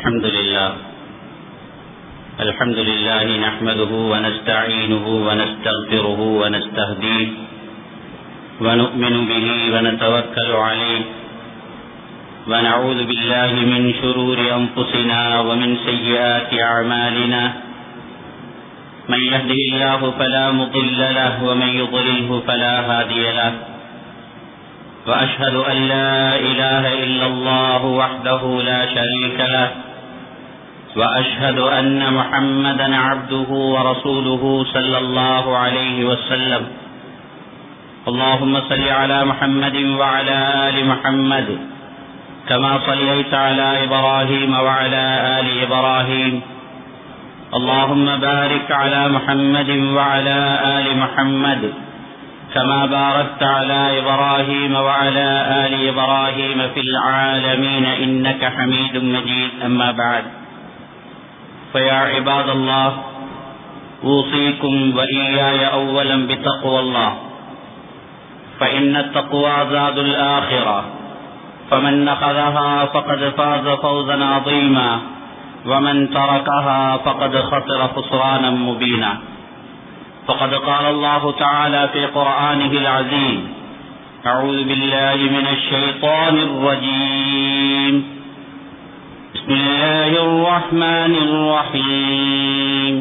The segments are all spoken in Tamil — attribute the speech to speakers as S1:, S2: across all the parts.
S1: الحمد لله الحمد لله نحمده ونستعينه ونستغفره ونستهديه ونؤمن به ونتوكل عليه ونعوذ بالله من شرور أنفسنا ومن سيئات أعمالنا من يهده الله فلا مضل له ومن يضلله فلا هادي له وأشهد أن لا إله إلا الله وحده لا شريك له وأشهد أن محمدا عبده ورسوله صلى الله عليه وسلم اللهم صل على محمد وعلى آل محمد كما صليت على إبراهيم وعلى آل إبراهيم اللهم بارك على محمد وعلى آل محمد كما باركت على إبراهيم وعلى آل إبراهيم في العالمين إنك حميد مجيد أما بعد فيا عباد الله أوصيكم وإياي أولا بتقوى الله فإن التقوى زاد الآخرة فمن أخذها فقد فاز فوزا عظيما ومن تركها فقد خسر خسرانا مبينا فقد قال الله تعالى في قرآنه العزيز أعوذ بالله من الشيطان الرجيم بسم الله الرحمن الرحيم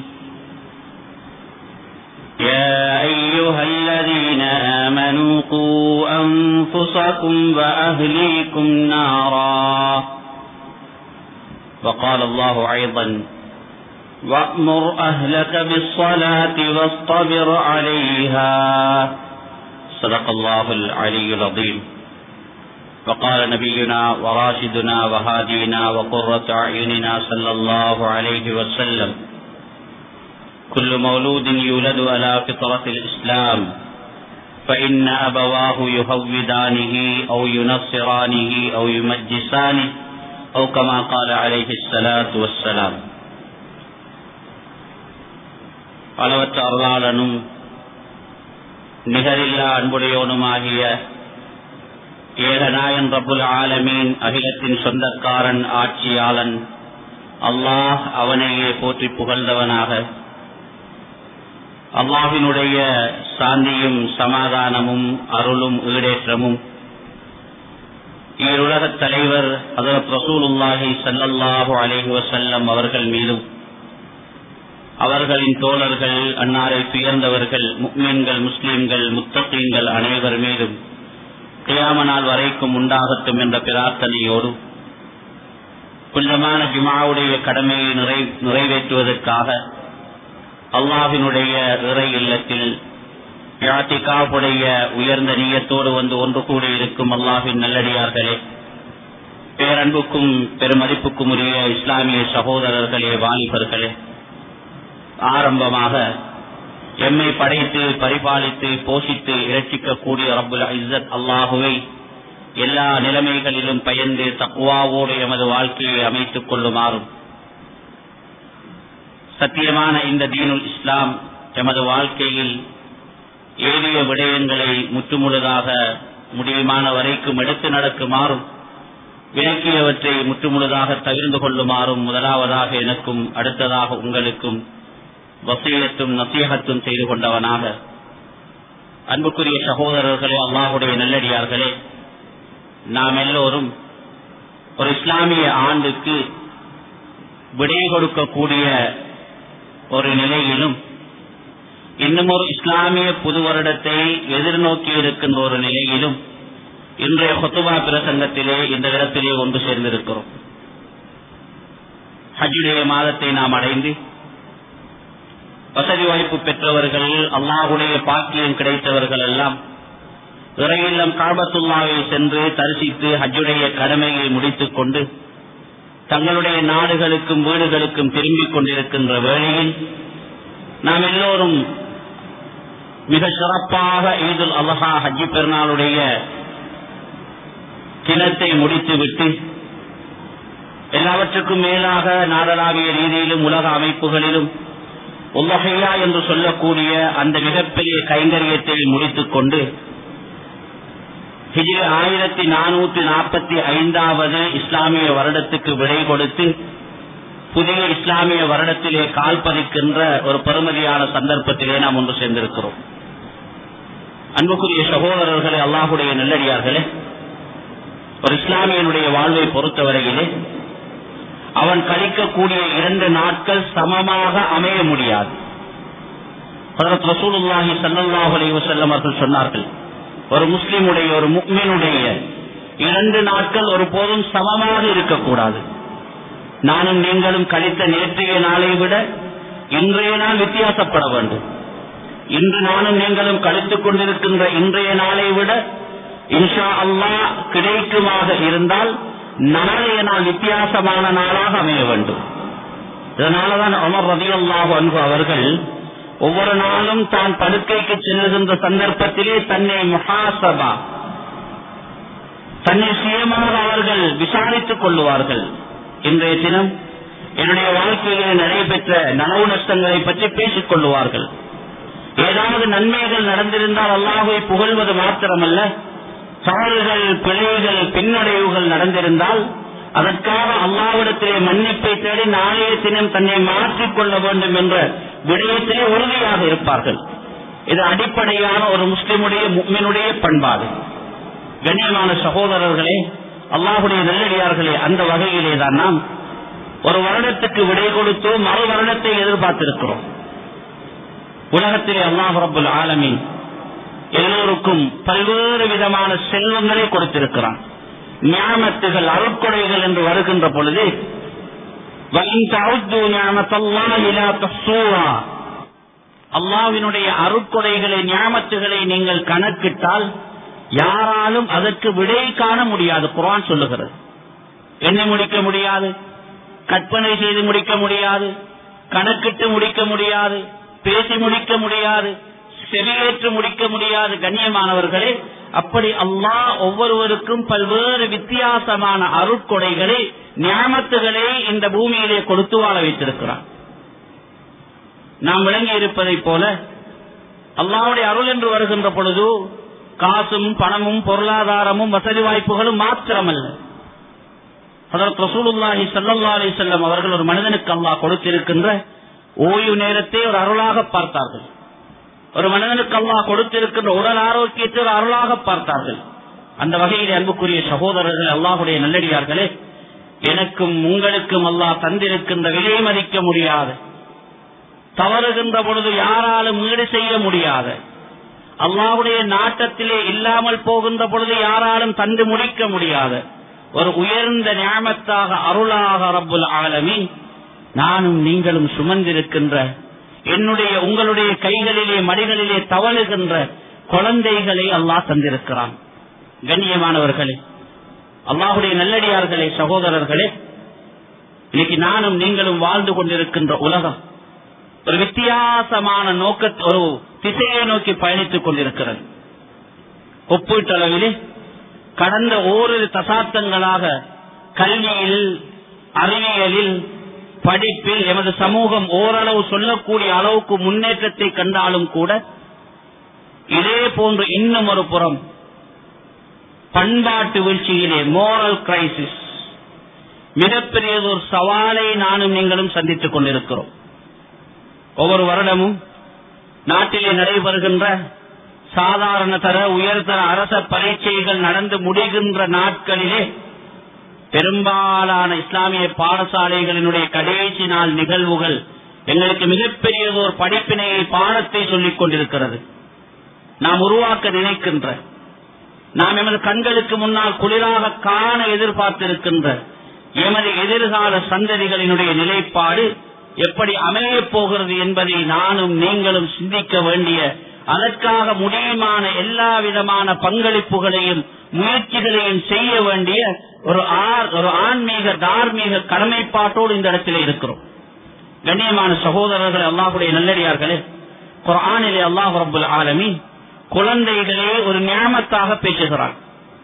S1: يا أيها الذين آمنوا قوا أنفسكم وأهليكم نارا وقال الله أيضا وأمر أهلك بالصلاة واصطبر عليها صدق الله العلي العظيم وقال نبينا وراشدنا وهادينا وقرة أعيننا صلى الله عليه وسلم كل مولود يولد على فطرة الإسلام فإن أبواه يهودانه أو ينصرانه أو يمجسانه أو كما قال عليه الصلاة والسلام அளவற்ற அருளாளனும் நிகரில்லா அன்புடையோனுமாகிய ஏகநாயன் ரபுல் ஆலமீன் அகிலத்தின் சொந்தக்காரன் ஆட்சியாளன் அல்லாஹ் அவனையே போற்றி புகழ்ந்தவனாக அல்லாஹினுடைய சாந்தியும் சமாதானமும் அருளும் ஈடேற்றமும் ஈருலகத் தலைவர் அதரத் ரசூலுல்லாஹி சல்லல்லாஹு அலைஹி வசல்லம் அவர்கள் மீதும் அவர்களின் தோழர்கள் அன்னாரை துயர்ந்தவர்கள் முக்மீன்கள் முஸ்லிம்கள் முத்தகீன்கள் அனைவர் மீதும் கியாம நாள் வரைக்கும் உண்டாகட்டும் என்ற பிரார்த்தனையோடு புனிதமான ஜுமாவுடைய கடமையை நிறை நிறைவேற்றுவதற்காக அல்லாஹினுடைய இறை இல்லத்தில் யாத்திகாவுடைய உயர்ந்த நீயத்தோடு வந்து ஒன்று கூடியிருக்கும் அல்லாஹின் நல்லடியார்களே பேரன்புக்கும் பெருமதிப்புக்கும் உரிய இஸ்லாமிய சகோதரர்களே வாலிபர்களே ஆரம்பமாக எம்மை படைத்து பரிபாலித்து போஷித்து இரட்சிக்கக்கூடிய ரப்புல் இஸ்ஸத் அல்லாஹுவை எல்லா நிலைமைகளிலும் பயந்து தக்குவாவோடு எமது வாழ்க்கையை அமைத்துக் கொள்ளுமாறும் சத்தியமான இந்த தீனுல் இஸ்லாம் எமது வாழ்க்கையில் ஏறிய விடயங்களை முற்றுமுழுதாக முடியுமான வரைக்கும் எடுத்து நடக்குமாறும் விளக்கியவற்றை முற்றுமுழுதாக தவிர்ந்து கொள்ளுமாறும் முதலாவதாக எனக்கும் அடுத்ததாக உங்களுக்கும் வசீகத்தும் நசீகத்தும் செய்து கொண்டவனாக அன்புக்குரிய சகோதரர்களே அல்லாஹுடைய நல்லடியார்களே நாம் எல்லோரும் ஒரு இஸ்லாமிய ஆண்டுக்கு விடை கொடுக்கக்கூடிய ஒரு நிலையிலும் இன்னும் ஒரு இஸ்லாமிய புது வருடத்தை எதிர்நோக்கி இருக்கின்ற ஒரு நிலையிலும் இன்றைய கொத்துவா பிரசங்கத்திலே இந்த இடத்திலே ஒன்று சேர்ந்திருக்கிறோம் ஹஜ்ஜுடைய மாதத்தை நாம் அடைந்து வசதி வாய்ப்பு பெற்றவர்கள் அல்லாஹுடைய பாக்கியம் கிடைத்தவர்கள் எல்லாம் இறையில்லம் காபத்துல்லாவை சென்று தரிசித்து ஹஜ்ஜுடைய கடமையை முடித்துக் கொண்டு தங்களுடைய நாடுகளுக்கும் வீடுகளுக்கும் திரும்பிக் கொண்டிருக்கின்ற வேளையில் நாம் எல்லோரும் மிக சிறப்பாக ஈதுல் அலஹா ஹஜ்ஜி பெருநாளுடைய தினத்தை முடித்துவிட்டு எல்லாவற்றுக்கும் மேலாக நாடளாவிய ரீதியிலும் உலக அமைப்புகளிலும் உலகையா என்று சொல்லக்கூடிய அந்த மிகப்பெரிய கைங்கரியத்தை முடித்துக் கொண்டு ஹிஜ்ரி ஆயிரத்தி நானூத்தி நாற்பத்தி ஐந்தாவது இஸ்லாமிய வருடத்துக்கு விடை கொடுத்து புதிய இஸ்லாமிய வருடத்திலே கால் பதிக்கின்ற ஒரு பெருமதியான சந்தர்ப்பத்திலே நாம் ஒன்று சேர்ந்திருக்கிறோம் அன்புக்குரிய சகோதரர்களே அல்லாஹுடைய நல்லடியார்களே ஒரு இஸ்லாமியனுடைய வாழ்வை பொறுத்தவரையிலே அவன் கழிக்கக்கூடிய இரண்டு நாட்கள் சமமாக அமைய முடியாது ஹதரத் ரசூலுல்லாஹி ஸல்லல்லாஹு அலைஹி வஸல்லம் அவர்கள் சொன்னார்கள் ஒரு முஸ்லிமுடைய ஒரு முக்மினுடைய இரண்டு நாட்கள் ஒரு போதும் சமமாக இருக்கக்கூடாது நானும் நீங்களும் கழித்த நேற்றைய நாளை விட இன்றைய நாள் வித்தியாசப்பட வேண்டும் இன்று நானும் நீங்களும் கழித்துக் கொண்டிருக்கின்ற இன்றைய நாளை விட இன்ஷா அல்லாஹ் கிடைக்குமாக இருந்தால் நாளைய நாள் வித்தியாசமான நாளாக அமைய வேண்டும் இதனாலதான் அமர் ரதி அல்லாஹு அன்பு அவர்கள் ஒவ்வொரு நாளும் தான் படுக்கைக்கு செல்லுகின்ற சந்தர்ப்பத்திலே தன்னை முஹாசபா தன்னை சுயமாக அவர்கள் விசாரித்துக் கொள்ளுவார்கள் இன்றைய தினம் என்னுடைய வாழ்க்கையிலே நடைபெற்ற நனவு நஷ்டங்களை பற்றி பேசிக் கொள்ளுவார்கள் ஏதாவது நன்மைகள் நடந்திருந்தால் அல்லாஹை புகழ்வது மாத்திரமல்ல தவறுகள் பிழைகள் பின்னடைவுகள் நடந்திருந்தால் அதற்காக அல்லாவிடத்திலே மன்னிப்பை தேடி நாளைய தினம் தன்னை மாற்றிக் கொள்ள வேண்டும் என்ற விடயத்திலே உறுதியாக இருப்பார்கள் இது அடிப்படையான ஒரு முஸ்லிமுடைய முக்மினுடைய பண்பாடு கண்ணியமான சகோதரர்களே அல்லாஹுடைய நல்லடியார்களே அந்த வகையிலே தான் நாம் ஒரு வருடத்துக்கு விடை கொடுத்து மறு வருடத்தை எதிர்பார்த்திருக்கிறோம் உலகத்திலே அல்லாஹ் ரபுல் ஆலமின் எல்லோருக்கும் பல்வேறு விதமான செல்வங்களை கொடுத்திருக்கிறான் ஞானத்துகள் அருட்கொடைகள் என்று வருகின்ற பொழுது அல்லாவினுடைய அருட்கொடைகளை ஞாபத்துகளை நீங்கள் கணக்கிட்டால் யாராலும் அதற்கு விடை காண முடியாது குரான் சொல்லுகிறது எண்ணி முடிக்க முடியாது கற்பனை செய்து முடிக்க முடியாது கணக்கிட்டு முடிக்க முடியாது பேசி முடிக்க முடியாது செவியேற்று முடிக்க முடியாது கண்ணியமானவர்களே அப்படி அல்லாஹ் ஒவ்வொருவருக்கும் பல்வேறு வித்தியாசமான அருட்கொடைகளை ஞாபத்துகளை இந்த பூமியிலே கொடுத்து வாழ வைத்திருக்கிறார் நாம் விளங்கி இருப்பதைப் போல அல்லாவுடைய அருள் என்று வருகின்ற பொழுது காசும் பணமும் பொருளாதாரமும் வசதி வாய்ப்புகளும் மாத்திரமல்ல அதற்கு ரசூலுல்லாஹி சல்லா அலி செல்லம் அவர்கள் ஒரு மனிதனுக்கு அல்லாஹ் கொடுத்திருக்கின்ற ஓய்வு நேரத்தை ஒரு அருளாக பார்த்தார்கள் ஒரு மனிதனுக்கு அல்லாஹ் கொடுத்திருக்கின்ற உடல் ஆரோக்கியத்தை ஒரு அருளாக பார்த்தார்கள் அந்த வகையில் அன்புக்குரிய சகோதரர்கள் அல்லாஹுடைய நல்லடியார்களே எனக்கும் உங்களுக்கும் அல்லாஹ் தந்திருக்கின்ற விலை மதிக்க முடியாத தவறுகின்ற பொழுது யாராலும் ஈடு செய்ய முடியாத அல்லாஹுடைய நாட்டத்திலே இல்லாமல் போகின்ற பொழுது யாராலும் தந்து முடிக்க முடியாத ஒரு உயர்ந்த ஞாபகத்தாக அருளாக ரப்புல் ஆலமின் நானும் நீங்களும் சுமந்திருக்கின்ற என்னுடைய உங்களுடைய கைகளிலே மடிகளிலே தவழுகின்ற குழந்தைகளை அல்லாஹ் தந்திருக்கிறான் கண்ணியமானவர்களே அல்லாஹுடைய நல்லடியார்களே சகோதரர்களே இன்னைக்கு நானும் நீங்களும் வாழ்ந்து கொண்டிருக்கின்ற உலகம் ஒரு வித்தியாசமான நோக்க ஒரு திசையை நோக்கி பயணித்துக் கொண்டிருக்கிறது ஒப்பீட்டளவிலே கடந்த ஓரிரு தசாப்தங்களாக கல்வியில் அறிவியலில் படிப்பில் எமது சமூகம் ஓரளவு சொல்லக்கூடிய அளவுக்கு முன்னேற்றத்தை கண்டாலும் கூட இதே போன்று இன்னும் ஒரு புறம் பண்பாட்டு வீழ்ச்சியிலே மோரல் கிரைசிஸ் மிகப்பெரியதொரு சவாலை நானும் நீங்களும் சந்தித்துக் கொண்டிருக்கிறோம் ஒவ்வொரு வருடமும் நாட்டிலே நடைபெறுகின்ற சாதாரண தர உயர்தர அரச பரீட்சைகள் நடந்து முடிகின்ற நாட்களிலே பெரும்பாலான இஸ்லாமிய பாடசாலைகளினுடைய கடைசி நாள் நிகழ்வுகள் எங்களுக்கு மிகப்பெரியதோர் படிப்பினையை பாடத்தை சொல்லிக் கொண்டிருக்கிறது நாம் உருவாக்க நினைக்கின்ற நாம் எமது கண்களுக்கு முன்னால் குளிராக காண எதிர்பார்த்திருக்கின்ற எமது எதிர்கால சந்ததிகளினுடைய நிலைப்பாடு எப்படி அமையப் போகிறது என்பதை நானும் நீங்களும் சிந்திக்க வேண்டிய அதற்காக முடியுமான எல்லா விதமான பங்களிப்புகளையும் முயற்சிகளையும் செய்ய வேண்டிய ஒரு ஒரு ஆன்மீக தார்மீக கடமைப்பாட்டோடு இந்த இடத்திலே இருக்கிறோம் கண்ணியமான சகோதரர்கள் அல்லாஹுடைய நல்லடியார்களே குரானிலே அல்லாஹ் ரபுல் ஆலமி குழந்தைகளே ஒரு ஞாபகத்தாக பேசுகிறார்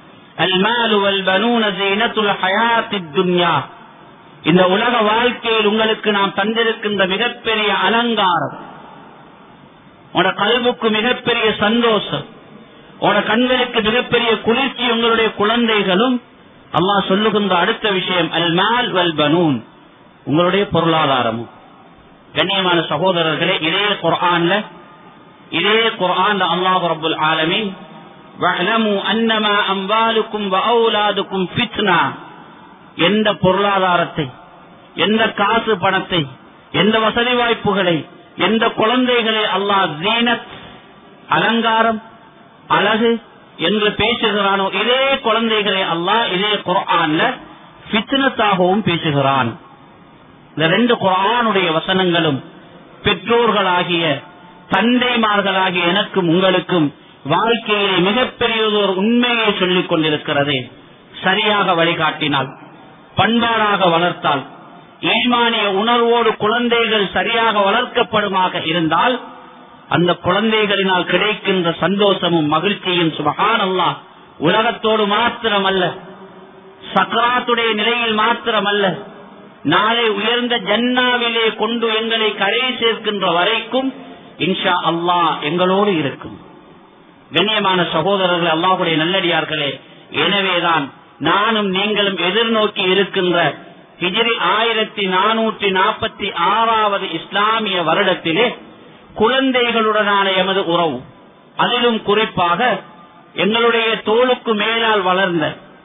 S1: இந்த உலக வாழ்க்கையில் உங்களுக்கு நாம் தந்திருக்கின்ற மிகப்பெரிய அலங்காரம் உன கல்வுக்கு மிகப்பெரிய சந்தோஷம் உன கண்களுக்கு மிகப்பெரிய குளிர்ச்சி உங்களுடைய குழந்தைகளும் அல்லாஹ் சொல்லுகின்ற அடுத்த விஷயம் அல் மால் வல் பனூன் உங்களுடைய பொருளாதாரமும் கண்ணியமான சகோதரர்களே இதே குர்ஆன்ல இதே குர்ஆன்ல அல்லாஹ் ரப்பல் ஆலமீன் வஅலமு அன்னமா அம்வாலுக்கும் வஅவுலாதுக்கும் ஃபித்னா எந்த பொருளாதாரத்தை எந்த காசு பணத்தை எந்த வசதி வாய்ப்புகளை எந்த குழந்தைகளை அல்லாஹ் ஜீனத் அலங்காரம் அழகு என்று பேசுகிறானோ இதே குழந்தைகளை அல்லாஹ் இதே குர்ஆன்ல ஃபித்னத்தாகவும் பேசுகிறான் இந்த ரெண்டு குரானுடைய வசனங்களும் பெற்றோர்களாகிய தந்தைமார்களாகிய எனக்கும் உங்களுக்கும் வாழ்க்கையிலே மிகப்பெரியதொரு உண்மையை சொல்லிக் கொண்டிருக்கிறது சரியாக வழிகாட்டினால் பண்பாடாக வளர்த்தால் ஈமானிய உணர்வோடு குழந்தைகள் சரியாக வளர்க்கப்படுமாக இருந்தால் அந்த குழந்தைகளினால் கிடைக்கின்ற சந்தோஷமும் மகிழ்ச்சியும் சுபகான் அல்லாஹ் உலகத்தோடு மாத்திரமல்ல சக்கராத்துடைய நிலையில் மாத்திரமல்ல நாளை உயர்ந்த ஜன்னாவிலே கொண்டு எங்களை கரை சேர்க்கின்ற வரைக்கும் இன்ஷா அல்லாஹ் எங்களோடு இருக்கும் கண்ணியமான சகோதரர்கள் அல்லாஹுடைய நல்லடியார்களே எனவேதான் நானும் நீங்களும் எதிர்நோக்கி இருக்கின்ற ஹிஜ்ரி ஆயிரத்தி நானூற்றி நாற்பத்தி ஆறாவது இஸ்லாமிய வருடத்திலே குழந்தைகளுடனான எமது உறவு அதிலும் குறிப்பாக எங்களுடைய தோளுக்கு மேலால் வளர்ந்த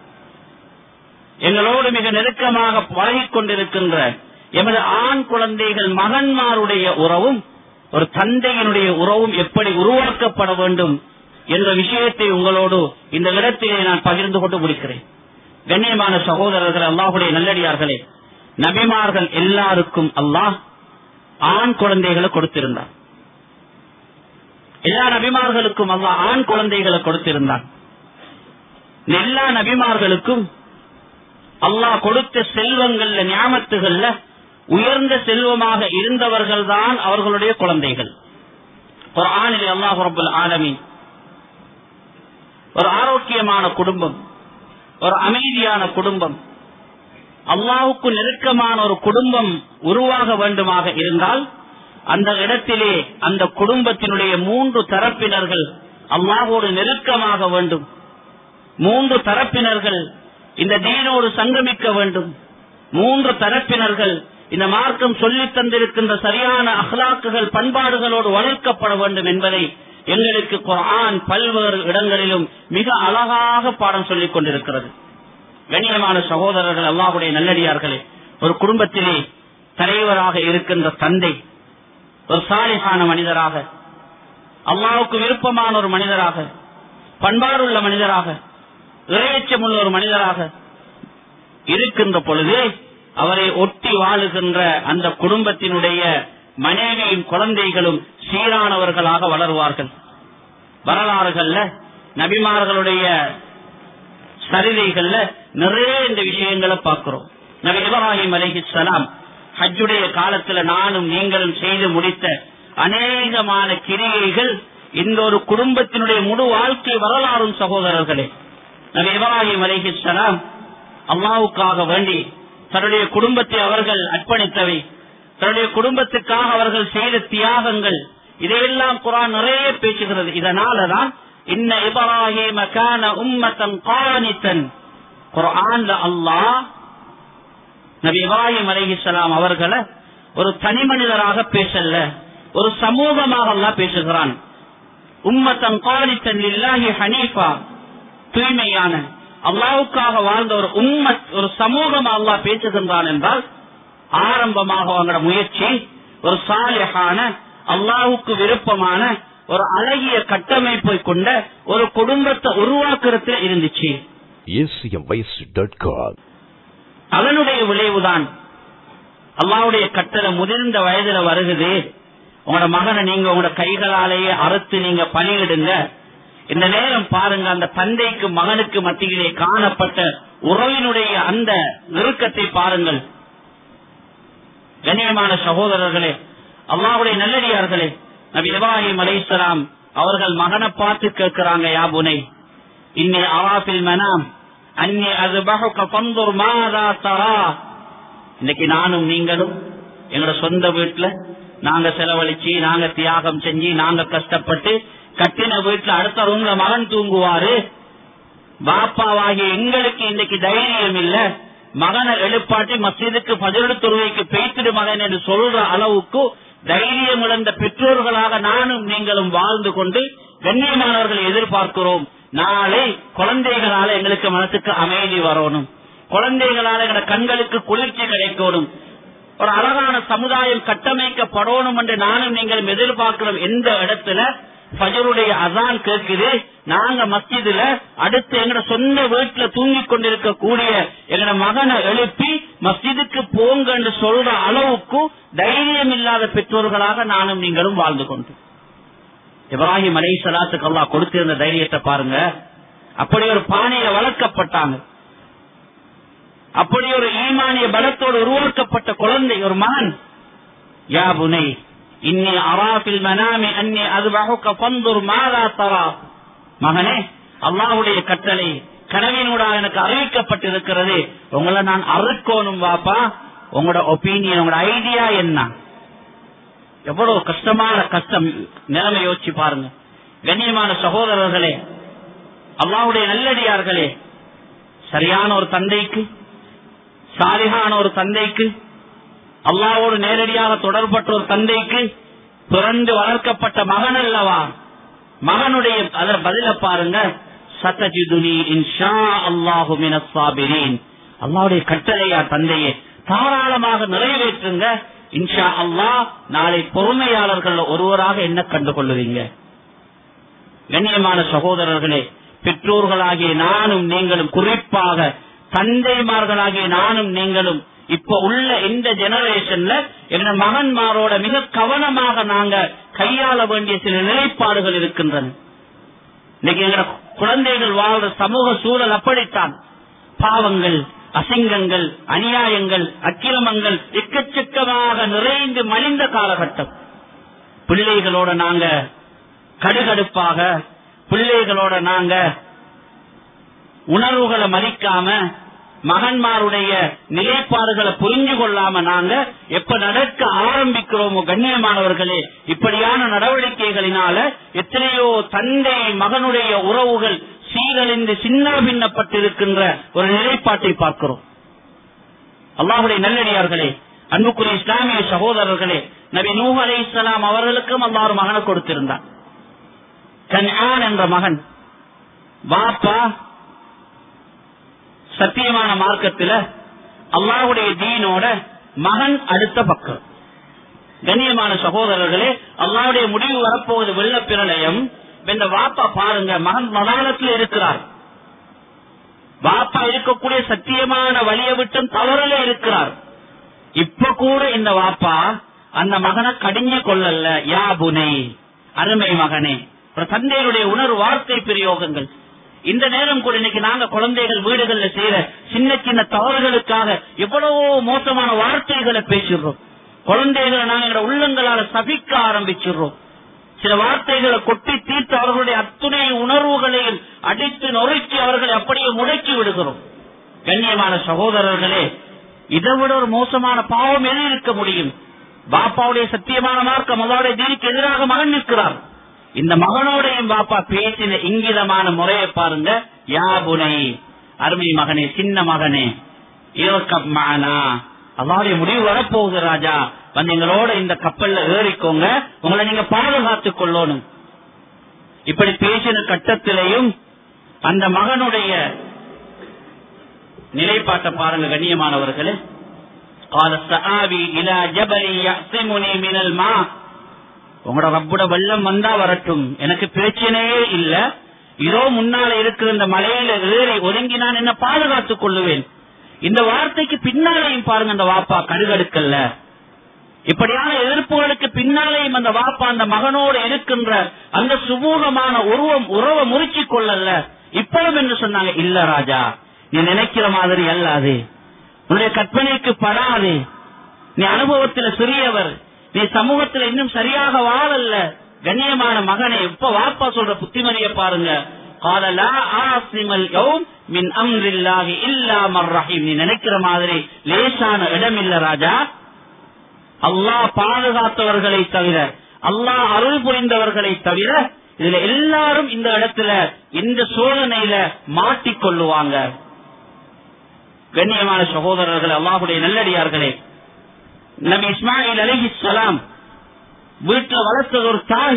S1: எங்களோடு மிக நெருக்கமாக பழகிக் கொண்டிருக்கின்ற எமது ஆண் குழந்தைகள் மகன்மாருடைய உறவும் ஒரு தந்தையினுடைய உறவும் எப்படி உருவாக்கப்பட வேண்டும் என்ற விஷயத்தை உங்களோடு இந்த இடத்திலே நான் பகிர்ந்து கொண்டு முடிக்கிறேன் கண்ணியமான சகோதரர்கள் அல்லாஹுடைய நல்லடியார்களே நபிமார்கள் எல்லாருக்கும் அல்லாஹ் ஆண் குழந்தைகளை கொடுத்திருந்தார் எல்லா நபிமார்களுக்கும் அல்லாஹ் ஆண் குழந்தைகளை கொடுத்திருந்தார் எல்லா நபிமார்களுக்கும் அல்லாஹ் கொடுத்த செல்வங்கள்ல ஞாபகத்துகள்ல உயர்ந்த செல்வமாக இருந்தவர்கள் தான் அவர்களுடைய குழந்தைகள் ஒரு ஆணிலே அல்லாஹ் ரபுல் ஆலமீன் ஒரு ஆரோக்கியமான குடும்பம் ஒரு அமைதியான குடும்பம் அல்லாவுக்கு நெருக்கமான ஒரு குடும்பம் உருவாக வேண்டுமாக இருந்தால் அந்த இடத்திலே அந்த குடும்பத்தினுடைய மூன்று தரப்பினர்கள் அல்லாஹோடு நெருக்கமாக வேண்டும் மூன்று தரப்பினர்கள் இந்த தீனோடு சங்கமிக்க வேண்டும் மூன்று தரப்பினர்கள் இந்த மார்க்கம் சொல்லித் தந்திருக்கின்ற சரியான அஹ்லாக்குகள் பண்பாடுகளோடு வளர்க்கப்பட வேண்டும் என்பதை எங்களுக்கு குரான் பல்வேறு இடங்களிலும் மிக அழகாக பாடம் சொல்லிக் கொண்டிருக்கிறது கண்ணியமான சகோதரர்கள் அல்லாஹுடைய நல்லடியார்களே ஒரு குடும்பத்திலே தலைவராக இருக்கின்ற தந்தை ஒரு சாலிகான மனிதராக அல்லாவுக்கு விருப்பமான ஒரு மனிதராக பண்பாடுள்ள மனிதராக இறையச்சமுள்ள ஒரு மனிதராக இருக்கின்ற பொழுது அவரை ஒட்டி வாழுகின்ற அந்த குடும்பத்தினுடைய மனைவியும் குழந்தைகளும் சீரானவர்களாக வளருவார்கள் வரலாறுகள்ல நபிமார்களுடைய சரிதைகள்ல நிறைய இந்த விஷயங்களை பார்க்கிறோம் நபி இப்ராஹிம் அலிஹிஸ்லாம் ஹஜ்ஜுடைய காலத்துல நானும் நீங்களும் செய்து முடித்த அநேகமான கிரியைகள் இந்த ஒரு குடும்பத்தினுடைய முழு வாழ்க்கை வரலாறும் சகோதரர்களே நபி இப்ராஹிம் அலிஹிஸ்லாம் அல்லாவுக்காக வேண்டி தன்னுடைய குடும்பத்தை அவர்கள் அர்ப்பணித்தவை தன்னுடைய குடும்பத்துக்காக அவர்கள் செய்த தியாகங்கள் இதையெல்லாம் குரான் நிறைய பேசுகிறது இதனாலதான் இன்ன இப்ராஹிம கான உம்மத்தன் காணித்தன் குரான்ல அல்லாஹ் நபி இப்ராஹிம் அலிஹிஸ்லாம் அவர்களை ஒரு தனி மனிதராக பேசல ஒரு சமூகமாக அல்லாஹ் பேசுகிறான் உம்மத்தன் காணித்தன் இல்லாஹி ஹனீஃபா தூய்மையான அல்லாவுக்காக வாழ்ந்த ஒரு உம்மத் ஒரு சமூகம் அல்லாஹ் பேசுகின்றான் என்றால் ஆரம்பமாக அவங்களோட முயற்சி ஒரு சாலியான அல்லாவுக்கு விருப்பமான ஒரு அழகிய கட்டமைப்பை கொண்ட ஒரு குடும்பத்தை உருவாக்குறதுல இருந்துச்சு
S2: acmvoice.com
S1: அதனுடைய விளைவுதான் அல்லாவுடைய கட்டளை முதிர்ந்த வயதுல வருகுது உங்களோட மகனை நீங்க உங்களோட கைகளாலேயே அறுத்து நீங்க பணியிடுங்க இந்த நேரம் பாருங்க அந்த தந்தைக்கு மகனுக்கு மத்தியிலே காணப்பட்ட உறவினுடைய அந்த நெருக்கத்தை பாருங்கள் கண்ணியமான சகோதரர்களே அல்லாவுடைய நல்லடியார்களே நபி இப்ராஹிம் அலைஹிஸ்ஸலாம் அவர்கள் மகனை பார்த்து கேட்கிறாங்க யாபுனை இன்னி அவாஃபில் மனாம் அன்னி அஸ்பஹுக ஃபன்துர் மாதா தரா இன்னைக்கு நானும் நீங்களும் எங்களோட சொந்த வீட்டுல நாங்க செலவழிச்சு நாங்க தியாகம் செஞ்சு நாங்க கஷ்டப்பட்டு கட்டின வீட்டுல அடுத்த ரூம்ல மகன் தூங்குவாரு பாப்பாவாகிய எங்களுக்கு இன்னைக்கு தைரியம் இல்ல மகனை எழுப்பாட்டி மஸ்ஜிதுக்கு பதிலெடு தொழுகைக்கு பேய்த்திடு மகன் என்று சொல்ற அளவுக்கு தைரியம் இழந்த பெற்றோர்களாக நானும் நீங்களும் வாழ்ந்து கொண்டு கண்ணியமானவர்களை எதிர்பார்க்கிறோம் நாளை குழந்தைகளால எங்களுக்கு மனசுக்கு அமைதி வரணும் குழந்தைகளால எங்களோட கண்களுக்கு குளிர்ச்சி கிடைக்கணும் ஒரு அழகான சமுதாயம் கட்டமைக்கப்படணும் என்று நானும் நீங்களும் எதிர்பார்க்கிறோம் எந்த இடத்துல ஃபஜருடைய அதான் கேட்குது நாங்க மஸ்ஜிதுல அடுத்து எங்கட சொந்த வீட்டுல தூங்கி கொண்டிருக்க கூடிய எங்கட மகனை எழுப்பி மஸ்ஜிதுக்கு போங்க என்று சொல்ற அளவுக்கு தைரியம் இல்லாத பெற்றோர்களாக நானும் நீங்களும் வாழ்ந்து கொண்டு இப்ராஹிம் அலை சலாத்துக்கு அல்லா கொடுத்திருந்த தைரியத்தை பாருங்க அப்படி ஒரு பானையில வளர்க்கப்பட்டாங்க அப்படி ஒரு ஈமானிய பலத்தோடு உருவாக்கப்பட்ட குழந்தை ஒரு மகன் யா புனை இன்னி அராபில் மனாமி அன்னி அது வகுக்க பந்துர் மாதா தரா மகனே அல்லாஹுடைய கட்டளை கனவினூடாக எனக்கு அறிவிக்கப்பட்டிருக்கிறது உங்களை நான் அறுக்கோணும் வாப்பா உங்களோட ஒப்பீனியன் உங்களோட ஐடியா என்ன எவ்வளவு கஷ்டமான கஷ்டம் நிலைமை யோசிச்சு பாருங்க கண்ணியமான சகோதரர்களே அல்லாவுடைய நல்லடியார்களே சரியான ஒரு தந்தைக்கு சாலிகான ஒரு தந்தைக்கு அல்லாவோடு நேரடியாக தொடர்பட்ட ஒரு தந்தைக்கு பிறந்து வளர்க்கப்பட்ட மகன் அல்லவா மகனுடைய அதர் பதில பாருங்க சத்தஜிதுனி இன்ஷா அல்லாஹு மினசாபிரீன் அல்லாவுடைய கட்டளையா தந்தையே தாராளமாக நிறைவேற்றுங்க இன்ஷா அல்லாஹ் நாளை பொறுமையாளர்கள் ஒருவராக என்ன கண்டு கொள்ளுவீங்க கண்ணியமான சகோதரர்களே பெற்றோர்களாகிய நானும் நீங்களும் குறிப்பாக தந்தைமார்களாகிய நானும் நீங்களும் இப்ப உள்ள இந்த ஜெனரேஷன்ல எங்க மகன்மாரோட மிக கவனமாக நாங்க கையாள வேண்டிய சில நிலைப்பாடுகள் இருக்கின்றன இன்னைக்கு எங்க குழந்தைகள் வாழ்ற சமூக சூழல் அப்படித்தான் பாவங்கள் அசிங்கங்கள் அநியாயங்கள் அக்கிரமங்கள் எக்கச்சக்கமாக நிறைந்து மலிந்த காலகட்டம் பிள்ளைகளோட நாங்க கடுகடுப்பாக பிள்ளைகளோட நாங்க உணர்வுகளை மதிக்காம மகன்மாருடைய நிலைப்பாடுகளை புரிஞ்சு கொள்ளாம நாங்க எப்ப நடக்க ஆரம்பிக்கிறோமோ கண்ணியமானவர்களே இப்படியான நடவடிக்கைகளினால எத்தனையோ தந்தை மகனுடைய உறவுகள் சீரழிந்து சின்ன பின்னப்பட்டிருக்கின்ற ஒரு நிலைப்பாட்டை பார்க்கிறோம் அல்லாஹுடைய நல்லடியார்களே அன்புக்குரிய இஸ்லாமிய சகோதரர்களே நபி நூஹ் அலை இஸ்லாம் அவர்களுக்கும் அல்லா ஒரு மகனை கொடுத்திருந்தார் கன்ஆன் என்ற மகன் பாப்பா சத்தியமான மார்க்கத்துல அல்லாஹுடைய தீனோட மகன் அடுத்த பக்கம் கண்ணியமான சகோதரர்களே அல்லாவுடைய முடிவு வரப்போவது வெள்ள பிரளயம் இந்த வாப்பா பாருங்க மகன் மதானத்தில் இருக்கிறார் வாப்பா இருக்கக்கூடிய சத்தியமான வழியை விட்டும் தவறல இருக்கிறார் இப்ப கூட இந்த வாப்பா அந்த மகனை கடிஞ்சு கொள்ளல யா புனை அருமை மகனே ஒரு தந்தையுடைய உணர்வு வார்த்தை பிரயோகங்கள் இந்த நேரம் கூட இன்னைக்கு நாங்க குழந்தைகள் வீடுகள்ல செய்யற சின்ன சின்ன தவறுகளுக்காக எவ்வளவோ மோசமான வார்த்தைகளை பேசிடுறோம் குழந்தைகளை நாங்க எங்களோட உள்ளங்களால சபிக்க ஆரம்பிச்சிடுறோம் சில வார்த்தைகளை கொட்டி தீர்த்து அவர்களுடைய அத்துணை உணர்வுகளையும் அடித்து நொறுக்கி அவர்களை அப்படியே முடக்கி விடுகிறோம் கண்ணியமான சகோதரர்களே இதை விட ஒரு மோசமான பாவம் எது இருக்க முடியும் பாப்பாவுடைய சத்தியமான மார்க்கம் அவருடைய தீனுக்கு எதிராக மகன் நிற்கிறார் இந்த மகனோடையும் பாப்பா பேசின இங்கிதமான முறையை பாருங்க யாபுனை அருமை மகனே சின்ன மகனே மகனா அல்லாவுடைய முடிவு வரப்போகுது ராஜா வந்து எங்களோட இந்த கப்பல்ல ஏறிக்கோங்க உங்களை நீங்க பாதுகாத்துக் கொள்ளணும் இப்படி பேசின கட்டத்திலையும் அந்த மகனுடைய நிலைப்பாட்டை பாருங்க கண்ணியமானவர்களே قال السآبي إلى جبل يعصمني من الماء உங்களோட ரப்புட வெள்ளம் வந்தா வரட்டும் எனக்கு பிரச்சனையே இல்ல இதோ முன்னால இருக்கிற இந்த மலையில ஏறி ஒதுங்கி நான் என்ன பாதுகாத்துக் கொள்ளுவேன் இந்த வார்த்தைக்கு பின்னாலேயும் பாருங்க அந்த வாப்பா கடுகடுக்கல்ல இப்படியான எதிர்ப்புகளுக்கு பின்னாலேயும் அந்த வாப்பா அந்த மகனோடு இருக்கின்ற அந்த சுமூகமான உருவம் உறவை முறிச்சிக் கொள்ளல இப்பவும் என்று சொன்னாங்க இல்ல ராஜா நீ நினைக்கிற மாதிரி அல்லாது உன்னுடைய கற்பனைக்கு படாது நீ அனுபவத்துல சிறியவர் நீ சமூகத்துல இன்னும் சரியாக வாழல்ல கண்ணியமான மகனை இப்ப வாப்பா சொல்ற புத்திமதிய பாருங்க காலலா ஆசிமல் யௌம் மின் அம்ரில்லாஹி இல்லா மர்ரஹீம் நீ நினைக்கிற மாதிரி லேசான இடம் இல்ல ராஜா அல்லாஹ் பாதுகாத்தவர்களை தவிர அல்லாஹ் அருள் புரிந்தவர்களை தவிர இதுல எல்லாரும் இந்த இடத்துல இந்த சோதனையில மாட்டிக்கொள்ளுவாங்க கண்ணியமான சகோதரர்கள் அல்லாஹுடைய நல்லடியார்களே நபி இஸ்மாயில் அலஹி சலாம் வீட்டில் வளர்த்தது ஒரு தாய்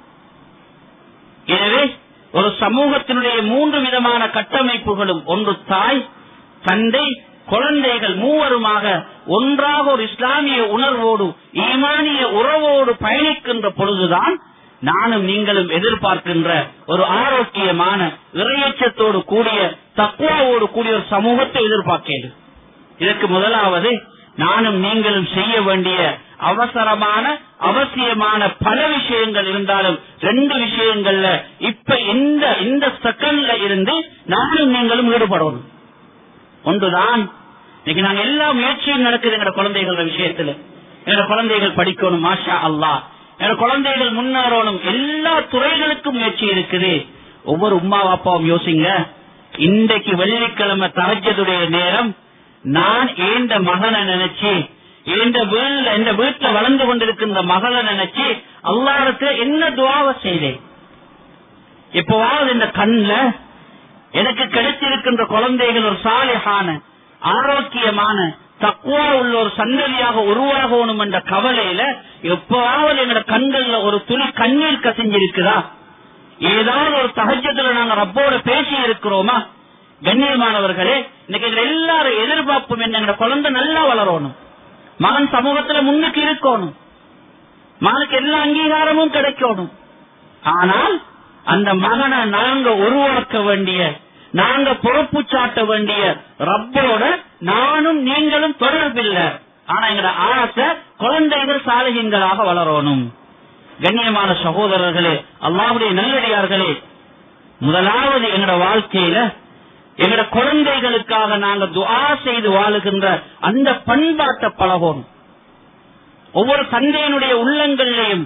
S1: எனவே ஒரு சமூகத்தினுடைய மூன்று விதமான கட்டமைப்புகளும் ஒன்று தாய் தந்தை குழந்தைகள் மூவருமாக ஒன்றாக ஒரு இஸ்லாமிய உணர்வோடு ஈமானிய உறவோடு பயணிக்கின்ற பொழுதுதான் நானும் நீங்களும் எதிர்பார்க்கின்ற ஒரு ஆரோக்கியமான இறையச்சத்தோடு கூடிய தக்குவாவோடு கூடிய ஒரு சமூகத்தை எதிர்பார்க்கிறது இதற்கு முதலாவது நானும் நீங்களும் செய்ய வேண்டிய அவசரமான அவசியமான பல விஷயங்கள் இருந்தாலும் ரெண்டு விஷயங்கள்ல இப்ப இந்த இந்த செகண்ட்ல இருந்து நானும் நீங்களும் ஈடுபடணும் ஒன்றுதான் இன்னைக்கு நாங்க எல்லா முயற்சியும் நடக்குது எங்க குழந்தைகள விஷயத்துல எங்க குழந்தைகள் படிக்கணும் மாஷா அல்லா எங்க குழந்தைகள் முன்னேறணும் எல்லா துறைகளுக்கும் முயற்சி இருக்குது ஒவ்வொரு உமா அப்பாவும் யோசிங்க இன்றைக்கு வெள்ளிக்கிழமை தரஜதுடைய நேரம் நான் ஏந்த மகனை நினைச்சு எந்த வீட்டுல இந்த வீட்டுல வளர்ந்து கொண்டிருக்கின்ற மகளை நினைச்சு அல்லாருக்கு என்ன துவாவை செய்தேன் எப்பவாவது இந்த கண்ல எனக்கு கிடைத்திருக்கின்ற குழந்தைகள் ஒரு சாலையான ஆரோக்கியமான தக்குவா உள்ள ஒரு சந்ததியாக உருவாகணும் என்ற கவலையில எப்பவாவது எங்களோட கண்கள்ல ஒரு துளி கண்ணீர் கசிஞ்சிருக்குதா ஏதாவது ஒரு தகஜத்துல நாங்க ரப்போட பேசி இருக்கிறோமா கண்ணியமானவர்களே இன்னைக்கு இதுல எல்லாரும் எதிர்பார்ப்பும் என்ன எங்களோட குழந்தை நல்லா வளரணும் மகன் சமூகத்துல முன்னுக்கு இருக்கணும் மகனுக்கு எல்லா அங்கீகாரமும் கிடைக்கணும் ஆனால் அந்த மகனை நாங்க உருவாக்க வேண்டிய நாங்க பொறுப்பு சாட்ட வேண்டிய ரப்போட நானும் நீங்களும் தொடர்பில்லை ஆனா எங்கட ஆசை குழந்தைகள் சாலைகளாக வளரணும் கண்ணியமான சகோதரர்களே அல்லாவுடைய நல்லடியார்களே முதலாவது எங்கட வாழ்க்கையில எங்கட குழந்தைகளுக்காக நாங்க துஆ செய்து வாழுகின்ற அந்த பண்பாட்டை பழகணும் ஒவ்வொரு தந்தையினுடைய உள்ளங்களிலேயும்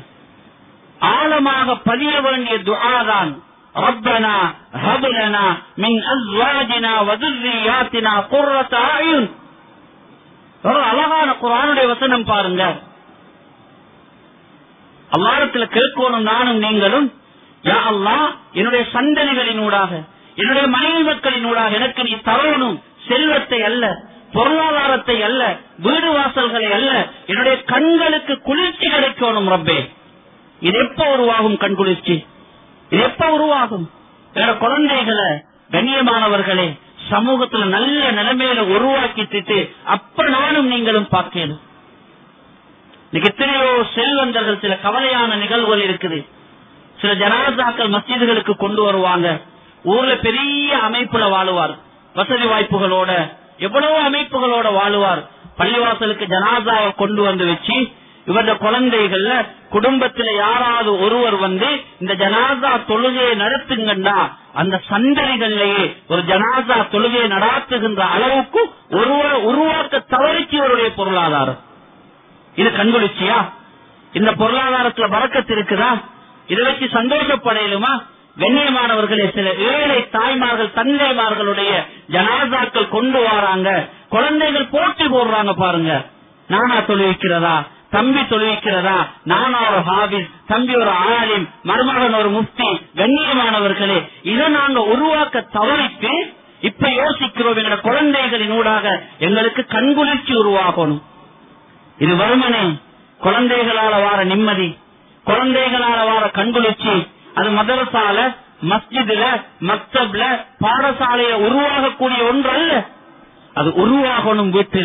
S1: ஆழமாக பதிய வேண்டிய துஆதான் ربنا هب لنا من ازواجنا وذرياتنا قرة اعين ஒரு அழகான குரானுடைய வசனம் பாருங்க அல்லாரத்துல கேட்கணும் நானும் நீங்களும் யா அல்லாஹ் என்னுடைய சந்ததிகளினூடாக என்னுடைய மனைவி மக்களினூடாக எனக்கு நீ தரணும் செல்வத்தை அல்ல பொருளாதாரத்தை அல்ல வீடு வாசல்களை அல்ல என்னுடைய கண்களுக்கு குளிர்ச்சி கிடைக்கணும் ரப்பே இது எப்ப உருவாகும் கண் குளிர்ச்சி இது எப்ப உருவாகும் என்னோட குழந்தைகளை கண்ணியமானவர்களே சமூகத்துல நல்ல நிலைமையில உருவாக்கிட்டு அப்ப நானும் நீங்களும் பார்க்கணும் இன்னைக்கு எத்தனையோ செல்வந்தர்கள் சில கவலையான நிகழ்வுகள் இருக்குது சில ஜனாதாக்கள் மஸ்ஜிதுகளுக்கு கொண்டு வருவாங்க ஊர்ல பெரிய அமைப்புல வாழுவார் வசதி வாய்ப்புகளோட எவ்வளவு அமைப்புகளோட வாழுவார் பள்ளிவாசலுக்கு ஜனாதாவை கொண்டு வந்து வச்சு இவருடைய குழந்தைகள்ல குடும்பத்துல யாராவது ஒருவர் வந்து இந்த ஜனாசா தொழுகையை நடத்துங்கண்டா அந்த சந்ததிகள்லயே ஒரு ஜனாசா தொழுகையை நடாத்துகின்ற அளவுக்கு ஒருவர் உருவாக்க தவறிச்சு இவருடைய பொருளாதாரம் இது கண்குளிர்ச்சியா இந்த பொருளாதாரத்துல வரக்கத்து இருக்குதா இதை வச்சு சந்தோஷப்படையலுமா கண்ணியமானவர்களே சில ஏழை தாய்மார்கள் தந்தைமார்களுடைய ஜனாசாக்கள் கொண்டு வராங்க குழந்தைகள் போட்டி போடுறாங்க பாருங்க நானா தொழுவிக்கிறதா தம்பி தொழுவிக்கிறதா நானா ஒரு ஹாபிஸ் தம்பி ஒரு ஆலிம் மருமகன் ஒரு முஃப்தி கண்ணியமானவர்களே இதை நாங்க உருவாக்க தவறிட்டு இப்ப யோசிக்கிறோம் எங்களோட குழந்தைகளின் ஊடாக எங்களுக்கு கண்குளிர்ச்சி உருவாகணும் இது வருமனே குழந்தைகளால வார நிம்மதி குழந்தைகளால வார கண்குளிர்ச்சி அது மதரசால மஸ்ஜிதுல மக்தப்ல பாடசாலையில உருவாகக்கூடிய ஒன்று அல்ல அது உருவாகணும் வீட்டுல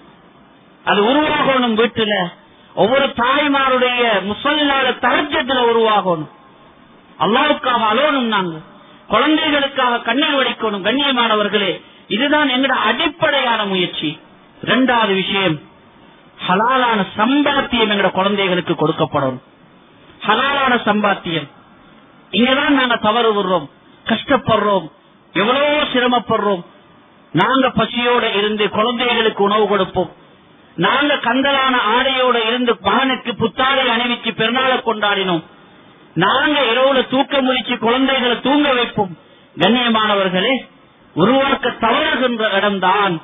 S1: அது உருவாகணும் வீட்டுல ஒவ்வொரு தாய்மாருடைய முசல்லாத தரஜத்துல உருவாகணும் அல்லாவுக்காக அலோனும் நாங்க குழந்தைகளுக்காக கண்ணீர் வடிக்கணும் கண்ணியமானவர்களே இதுதான் எங்கட அடிப்படையான முயற்சி இரண்டாவது விஷயம் ஹலாலான சம்பாத்தியம் எங்கட குழந்தைகளுக்கு கொடுக்கப்படணும் ஹலாலான சம்பாத்தியம் இங்கதான் நாங்க தவறு விடுறோம் கஷ்டப்படுறோம் எவ்வளவோ சிரமப்படுறோம் நாங்க பசியோட இருந்து குழந்தைகளுக்கு உணவு கொடுப்போம் நாங்க கந்தலான ஆடையோட இருந்து மகனுக்கு புத்தாடை அணிவிச்சு பெருநாளை கொண்டாடினோம் நாங்க இரவுல தூக்க முயற்சி குழந்தைகளை தூங்க வைப்போம் கண்ணியமானவர்களே உருவாக்க தவறுகின்ற இடம்தான்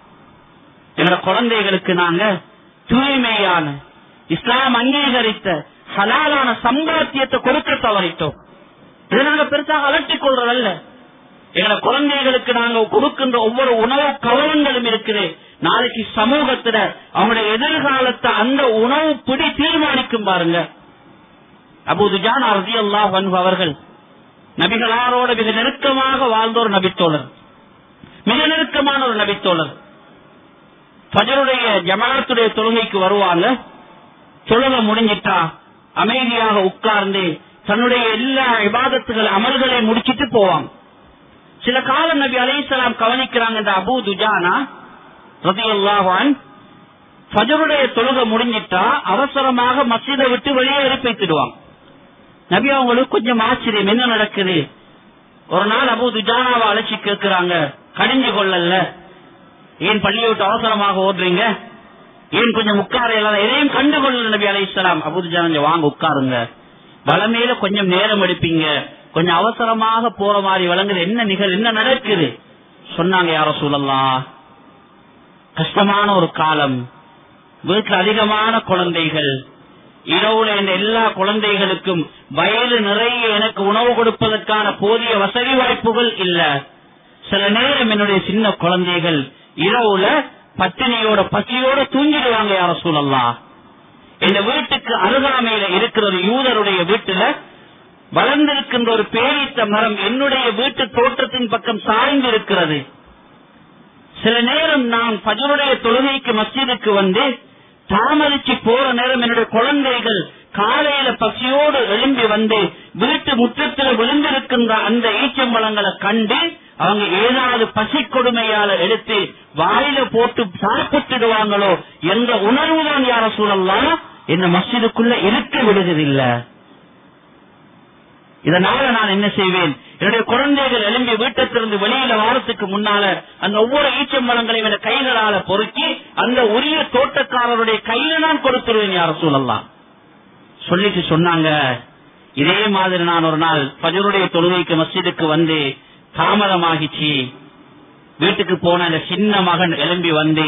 S1: எங்க குழந்தைகளுக்கு நாங்க தூய்மையான இஸ்லாம் அங்கீகரித்த ஹலாலான சம்பாத்தியத்தை கொடுக்க தவறிட்டோம் இதை நாங்க பெருசாக அலட்டிக் கொள்றதல்ல எங்களோட குழந்தைகளுக்கு நாங்க கொடுக்கின்ற ஒவ்வொரு உணவு கவனங்களும் இருக்குது நாளைக்கு சமூகத்துல அவங்களுடைய எதிர்காலத்தை அந்த உணவு பிடி தீர்மானிக்கும் பாருங்க அபுதுஜான் அர்ஜி அல்லாஹ் அவர்கள் நபிகளாரோட மிக நெருக்கமாக வாழ்ந்த ஒரு நபித்தோழர் மிக நெருக்கமான ஒரு நபித்தோழர் பஜருடைய ஜமாத்துடைய தொழுகைக்கு வருவாங்க தொழுகை முடிஞ்சிட்டா அமைதியாக உட்கார்ந்து தன்னுடைய எல்லா விவாதத்துகள் அமல்களை முடிச்சிட்டு போவாங்க சில காலம் நபி அலைசலாம் கவனிக்கிறாங்க இந்த அபு துஜானா ரதியல்லாஹான் ஃபஜருடைய தொழுகை முடிஞ்சிட்டா அவசரமாக மஸ்ஜிதை விட்டு வெளியே எடுப்பித்துடுவாங்க நபி அவங்களுக்கு கொஞ்சம் ஆச்சரியம் என்ன நடக்குது ஒரு நாள் அபு துஜானாவை அழைச்சி கேட்கிறாங்க கடிஞ்சு கொள்ளல ஏன் பள்ளியை விட்டு அவசரமாக ஓடுறீங்க ஏன் கொஞ்சம் உட்கார இல்லாத எதையும் கண்டுகொள்ள நபி அலை இஸ்லாம் அபு துஜானா வாங்க உட்காருங்க வளமையில கொஞ்சம் நேரம் எடுப்பீங்க கொஞ்சம் அவசரமாக போற மாதிரி வழங்குது என்ன நிகழ் என்ன நடக்குது சொன்னாங்க யார சூழல்லாம் கஷ்டமான ஒரு காலம் வீட்டுல அதிகமான குழந்தைகள் இரவுல இந்த எல்லா குழந்தைகளுக்கும் வயது நிறைய எனக்கு உணவு கொடுப்பதற்கான போதிய வசதி வாய்ப்புகள் இல்ல சில நேரம் என்னுடைய சின்ன குழந்தைகள் இரவுல பட்டினியோட பசியோட தூங்கிடுவாங்க யார சூழல்லாம் இந்த வீட்டுக்கு அருகாமையில இருக்கிற ஒரு யூதருடைய வீட்டுல வளர்ந்திருக்கின்ற ஒரு பேரித்த மரம் என்னுடைய வீட்டு தோட்டத்தின் பக்கம் சாய்ந்து இருக்கிறது சில நேரம் நான் பஜருடைய தொழுகைக்கு மஸ்ஜிதுக்கு வந்து தாமதிச்சு போற நேரம் என்னுடைய குழந்தைகள் காலையில பசியோடு எழும்பி வந்து வீட்டு முற்றத்தில் விழுந்திருக்கின்ற அந்த ஈச்சம்பழங்களை கண்டு அவங்க ஏதாவது பசி கொடுமையால எடுத்து வாயில போட்டு சாப்பிட்டுடுவாங்களோ என்ற உணர்வுதான் யார சூழல்லாம் என்ன மஸ்ஜிதுக்குள்ள இருக்க விடுவதில்லை இதனால நான் என்ன செய்வேன் என்னுடைய குழந்தைகள் எழும்பி வீட்டத்திலிருந்து வெளியில வாரத்துக்கு முன்னால அந்த ஒவ்வொரு ஈச்சம்பழங்களையும் என் கைகளால பொறுக்கி அந்த உரிய தோட்டக்காரருடைய கையில நான் கொடுத்துருவேன் யார சூழல்லாம் சொல்லிட்டு சொன்னாங்க இதே மாதிரி நான் ஒரு நாள் பஜருடைய தொழுகைக்கு மஸ்ஜிதுக்கு வந்து தாமதமாகிச்சு வீட்டுக்கு போன அந்த சின்ன மகன் எழும்பி வந்து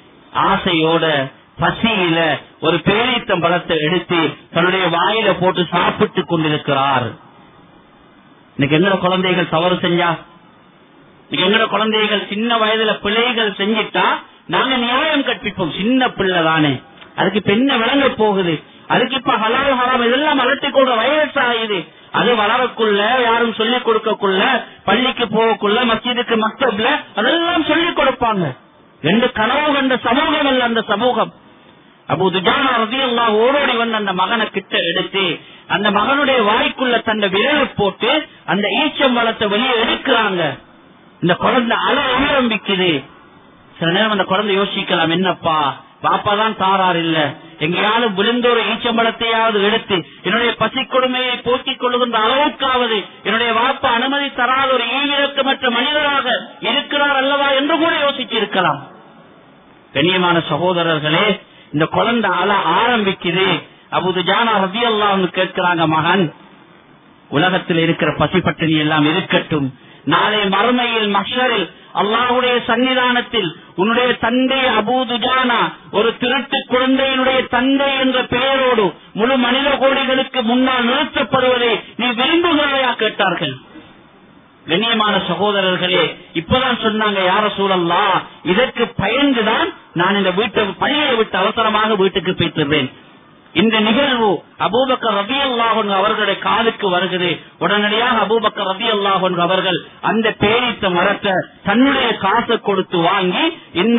S1: ஆசையோட பசியில ஒரு பேரித்தம் பழத்தை எடுத்து தன்னுடைய வாயில போட்டு சாப்பிட்டு கொண்டிருக்கிறார் இன்னைக்கு எங்கட குழந்தைகள் தவறு செஞ்சா இன்னைக்கு எங்கட குழந்தைகள் சின்ன வயதுல பிள்ளைகள் செஞ்சிட்டா நாங்க நியாயம் கற்பிப்போம் சின்ன பிள்ளை தானே அதுக்கு இப்ப என்ன விளங்க போகுது அதுக்கு இப்ப ஹலால் ஹராம் இதெல்லாம் அலட்டி கொள்ற வயசு ஆகுது அது வளரக்குள்ள யாரும் சொல்லிக் கொடுக்கக்குள்ள பள்ளிக்கு போகக்குள்ள மஸ்ஜிதுக்கு மக்தப்ல அதெல்லாம் சொல்லிக் கொடுப்பாங்க ரெண்டு கனவு கண்ட சமூகம் அல்ல அந்த சமூகம் அபு துஜானா ரதியல்லா ஓடோடி வந்து அந்த மகனை கிட்ட எடுத்து அந்த மகனுடைய வாய்க்குள்ள தன்னை விரலை போட்டு அந்த ஈச்சம்பழத்தை வெளியே எடுக்கிறாங்க இந்த குழந்தை அழ ஆரம்பிக்குது சில நேரம் அந்த குழந்தை யோசிக்கலாம் என்னப்பா பாப்பா தான் தாரார் இல்ல எங்கேயாவது விழுந்த ஒரு ஈச்சம்பழத்தையாவது எடுத்து என்னுடைய பசி கொடுமையை போக்கிக் கொள்ளுகின்ற அளவுக்காவது என்னுடைய வாப்பா அனுமதி தராத ஒரு ஈவிரக்கமற்ற மனிதராக இருக்கிறார் அல்லவா என்று கூட யோசிச்சு இருக்கலாம் கண்ணியமான சகோதரர்களே இந்த குழந்தை அழ ஆரம்பிக்குது அபுது ஜானா ரபி அல்லாஹ்னு கேட்கிறாங்க மகன் உலகத்தில் இருக்கிற பசி பட்டினி எல்லாம் இருக்கட்டும் நாளை மறுமையில் மஷரில் அல்லாஹுடைய சன்னிதானத்தில் உன்னுடைய தந்தை அபூதுஜானா ஒரு திருட்டு குழந்தையினுடைய தந்தை என்ற பெயரோடு முழு மனித கோடிகளுக்கு முன்னால் நிறுத்தப்படுவதை நீ விரும்புகிறாயா கேட்டார்கள் கண்ணியமான சகோதரர்களே இப்பதான் சொன்னாங்க யார சூழல்லா இதற்கு பயந்துதான் நான் இந்த வீட்டை பள்ளியை விட்டு அவசரமாக வீட்டுக்கு போய்த்திருந்தேன் இந்த நிகழ்வு அபூபக்கர் ரபி அல்லாஹன் அவர்களுடைய காலுக்கு வருகிறது உடனடியாக அபூபக்கர் ரபி அல்லாஹன் அவர்கள் அந்த பேரித்த மரத்தை தன்னுடைய காசை கொடுத்து வாங்கி இந்த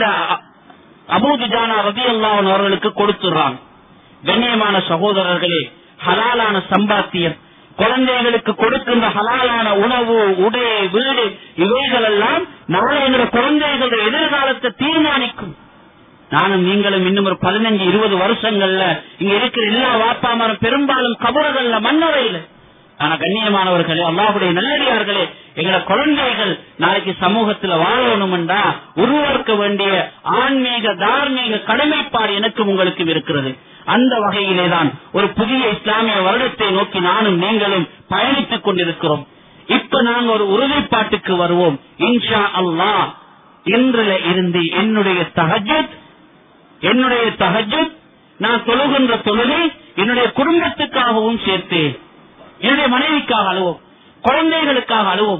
S1: அபூதுஜானா ரபி அல்லாஹன் அவர்களுக்கு கொடுத்துறாங்க கண்ணியமான சகோதரர்களே ஹலாலான சம்பாத்தியம் குழந்தைகளுக்கு கொடுக்கின்ற ஹலாலான உணவு உடை வீடு இவைகள் எல்லாம் நாளை எங்களுடைய குழந்தைகளுடைய எதிர்காலத்தை தீர்மானிக்கும் நானும் நீங்களும் இன்னும் ஒரு பதினஞ்சு இருபது வருஷங்கள்ல இங்க இருக்கிற எல்லா வாப்பாமரும் பெரும்பாலும் கபறுகள்ல மண்ணறையில ஆனா கண்ணியமானவர்களே அல்லாஹுடைய நல்லடியார்களே எங்களோட குழந்தைகள் நாளைக்கு சமூகத்துல வாழணும்டா உருவாக்க வேண்டிய ஆன்மீக தார்மீக கடமைப்பாடு எனக்கும் உங்களுக்கும் இருக்கிறது அந்த வகையிலே தான் ஒரு புதிய இஸ்லாமிய வருடத்தை நோக்கி நானும் நீங்களும் பயணித்துக் கொண்டிருக்கிறோம் இப்ப நாங்க ஒரு உறுதிப்பாட்டுக்கு வருவோம் இன்ஷா அல்லாஹ் இன்றில இருந்து என்னுடைய தஹஜத் என்னுடைய தஹஜத் நான் தொழுகின்ற தொழுகை என்னுடைய குடும்பத்துக்காகவும் சேர்த்து என்னுடைய மனைவிக்காக அழுவோம் குழந்தைகளுக்காக அழுவோம்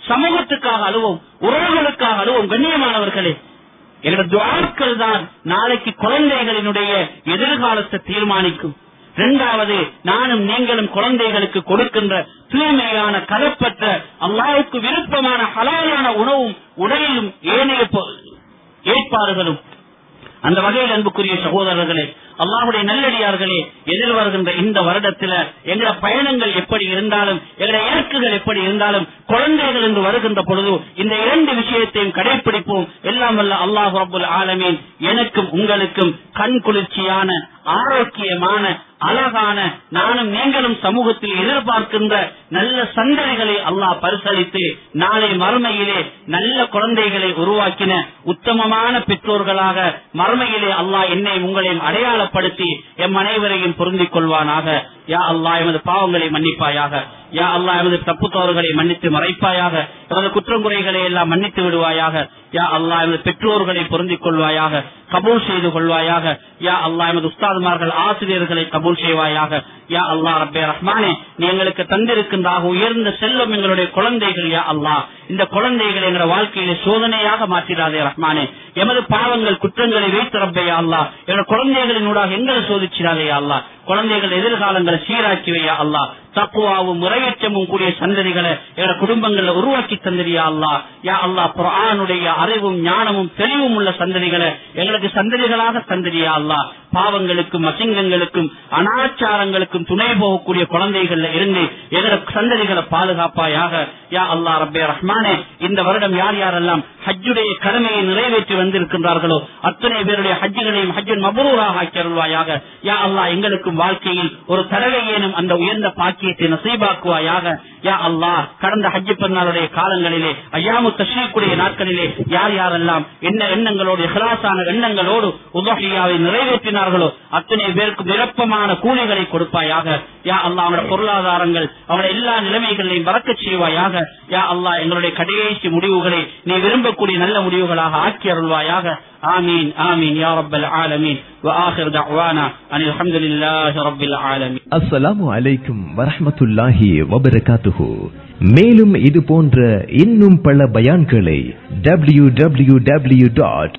S1: சமூகத்துக்காக அழுவோம் உறவுகளுக்காக அழுவோம் கண்ணியமானவர்களே எங்களோட துவாக்கள் தான் நாளைக்கு குழந்தைகளினுடைய எதிர்காலத்தை தீர்மானிக்கும் இரண்டாவது நானும் நீங்களும் குழந்தைகளுக்கு கொடுக்கின்ற தூய்மையான கலப்பற்ற அல்லாவுக்கு விருப்பமான ஹலாலான உணவும் உடலிலும் ஏனைய பொ- ஏற்பாடுகளும் அந்த வகையில் அன்புக்குரிய சகோதரர்களே அல்லாஹுடைய நல்லடியார்களே எதிர்வருகின்ற இந்த வருடத்துல எங்கள பயணங்கள் எப்படி இருந்தாலும் எங்கள இலக்குகள் எப்படி இருந்தாலும் குழந்தைகள் என்று வருகின்ற பொழுது இந்த இரண்டு விஷயத்தையும் கடைபிடிப்போம் எல்லாம் வல்ல அல்லாஹ் ரபுல் ஆலமீன் எனக்கும் உங்களுக்கும் கண் குளிர்ச்சியான ஆரோக்கியமான அழகான நானும் நீங்களும் சமூகத்தில் எதிர்பார்க்கின்ற நல்ல சந்ததிகளை அல்லாஹ் பரிசளித்து நாளை மறுமையிலே நல்ல குழந்தைகளை உருவாக்கின உத்தமமான பெற்றோர்களாக மறுமையிலே அல்லாஹ் என்னை உங்களையும் அடையாளப்படுத்தி எம் அனைவரையும் பொருந்திக் கொள்வானாக யா அல்லாஹ் எமது பாவங்களை மன்னிப்பாயாக யா அல்லாஹ் எமது தப்பு தவறுகளை மன்னித்து மறைப்பாயாக எமது குற்றம் குறைகளை எல்லாம் மன்னித்து விடுவாயாக யா அல்லாஹ் எமது பெற்றோர்களை பொருந்திக் கொள்வாயாக கபூல் செய்து கொள்வாயாக யா அல்லாஹ் எமது உஸ்தாதுமார்கள் ஆசிரியர்களை கபூல் செய்வாயாக யா அல்லாஹ் ரப்பே ரஹ்மானே நீ எங்களுக்கு தந்திருக்கின்றாக உயர்ந்த செல்வம் எங்களுடைய குழந்தைகள் யா அல்லாஹ் இந்த குழந்தைகளை எங்களோட வாழ்க்கையில சோதனையாக மாற்றிடாதே ரஹ்மானே எமது பாவங்கள் குற்றங்களை வைத்து ரப்பே யா அல்லாஹ் எங்களோட குழந்தைகளினூடாக எங்களை சோதிச்சிடாதே யா அல்லாஹ் குழந்தைகள் எதிர்காலங்களை சீராக்கி வையா அல்லாஹ் தக்குவாவும் முறையற்றமும் கூடிய சந்ததிகளை எங்களோட குடும்பங்கள்ல உருவாக்கி தந்திரியா அல்லா யா அல்லாஹ் குர்ஆனுடைய அறிவும் ஞானமும் தெளிவும் உள்ள சந்ததிகளை எங்களுக்கு சந்ததிகளாக தந்திரியா அல்லாஹ் பாவங்களுக்கும் அசிங்கங்களுக்கும் அனாச்சாரங்களுக்கும் துணை போகக்கூடிய குழந்தைகள்ல இருந்து எங்களோட சந்ததிகளை பாதுகாப்பாயாக யா அல்லாஹ் ரப்பே ரஹ்மானே இந்த வருடம் யார் யாரெல்லாம் ஹஜ்ஜுடைய கடமையை நிறைவேற்றி வந்திருக்கின்றார்களோ அத்தனை பேருடைய ஹஜ்ஜுகளையும் ஹஜ்ஜன் மபரூராக ஆக்கி அருள்வாயாக யா அல்லாஹ் எங்களுக்கும் வாழ்க்கையில் ஒரு தடவை ஏனும் அந்த உயர்ந்த பாக்கியத்தை நசீபாக்குவாயாக யா அல்லாஹ் கடந்த ஹஜ்ஜு பெருநாளுடைய காலங்களிலே ஐயாமு தஷ்ரீக்குடைய நாட்களிலே யார் யாரெல்லாம் என்ன எண்ணங்களோடு இஹ்லாசான எண்ணங்களோடு உதஹியாவை நிறைவேற்றினார்களோ அத்தனை பேருக்கு நிரப்பமான கூலிகளை கொடுப்பாயாக யா அல்லாஹ் அவங்களோட பொருளாதாரங்கள் அவங்களோட எல்லா நிலைமைகளையும் வரக்கச் செய்வாயாக யா அல்லாஹ் எங்களுடைய கடைசி முடிவுகளை நீ விரும்பக்கூடிய நல்ல முடிவுகளாக ஆக்கி அருள்வாயாக ஆமீன் ஆமீன் யா ரப்பல் ஆலமீன் وآخر دعوانا أن الحمد لله رب العالمين
S2: அஸ்ஸலாமு அலைக்கும் வரஹ்மத்துல்லாஹி வபரகாத்துஹு மேலும் இது போன்ற இன்னும் பல பயான்களை W W W dot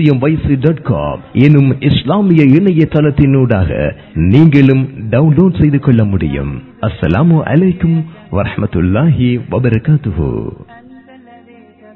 S2: dot com எனும் இஸ்லாமிய இணையதளத்தினூடாக நீங்களும் டவுன்லோட் செய்து கொள்ள முடியும் அஸ்ஸலாமு அலைக்கும் வரஹ்மத்துல்லாஹி வபரகாத்துஹு